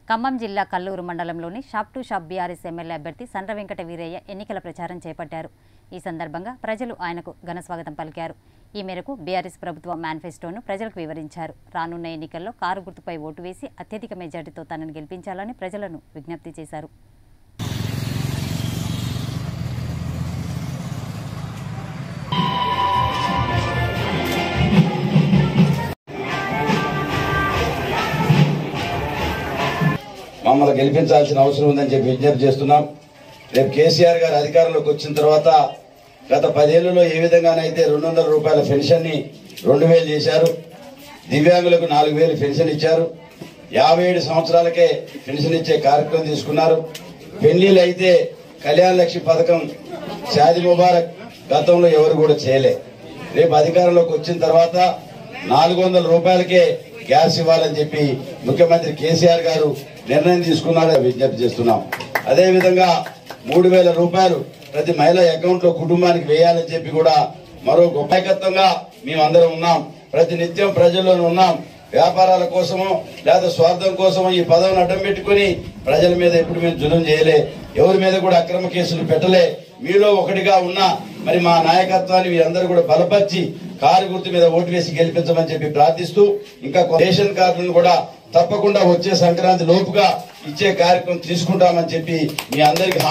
ఖమ్మం జిల్లా కల్లూరు మండలంలోని shop to shop BRS MLA అభ్యర్థి సండ్ర వెంకట వీరయ్య ఎన్నికల ప్రచారం చేపట్టారు ఈ సందర్భంగా ప్రజలు ఆయనకు ఘనస్వాగతం పలికారు ఈ మేరకు బీఆర్ఎస్ ప్రభుత్వ మేనిఫెస్టోను ప్రజలకు వివరించారు రానున్న ఎన్నికల్లో కారు గుర్తుపై ఓటు వేసి అత్యధిక మెజార్టీతో తనను గెలిపించాలని ప్రజలను విజ్ఞప్తి చేశారు మమ్మల్ని గెలిపించాల్సిన అవసరం ఉందని చెప్పి విజ్ఞప్తి చేస్తున్నాం రేపు కేసీఆర్ గారు అధికారంలోకి వచ్చిన తర్వాత గత పదేళ్లలో ఏ విధంగానైతే రెండు వందల రూపాయల పెన్షన్ ని రెండు వేలు చేశారు దివ్యాంగులకు నాలుగు వేలు పెన్షన్ ఇచ్చారు యాభై ఏడు సంవత్సరాలకే పెన్షన్ ఇచ్చే కార్యక్రమం తీసుకున్నారు పెళ్లిళ్ళు అయితే కళ్యాణ లక్ష్మి పథకం షాది ముబారక్ గతంలో ఎవరు కూడా చేయలే రేపు అధికారంలోకి వచ్చిన తర్వాత నాలుగు వందల రూపాయలకే గ్యాస్ ఇవ్వాలని చెప్పి ముఖ్యమంత్రి కేసీఆర్ గారు నిర్ణయం తీసుకున్నారని విజ్ఞప్తి చేస్తున్నాం అదే విధంగా మూడు వేల రూపాయలు ప్రతి మహిళ అకౌంట్ లో కుటుంబానికి వేయాలని చెప్పి కూడా మరో గొప్ప నాయకత్వంగా మేమందరం ఉన్నాం ప్రతి నిత్యం ప్రజల్లోనే ఉన్నాం వ్యాపారాల కోసమో లేదా స్వార్థం కోసమో ఈ పదవిని అడ్డం పెట్టుకుని ప్రజల మీద ఎప్పుడు మేము జులుం చేయలే ఎవరి మీద కూడా అక్రమ కేసులు పెట్టలే మీలో ఒకటిగా ఉన్న మరి మా నాయకత్వాన్ని మీరందరూ కూడా బలపరిచి కారు గుర్తు మీద ఓటు వేసి గెలిపించమని చెప్పి ప్రార్థిస్తూ ఇంకా కొ- రేషన్ కార్డులను కూడా తప్పకుండా వచ్చే సంక్రాంతి లోపుగా ఇచ్చే కార్యక్రమం తీసుకుంటామని చెప్పి మీ అందరికి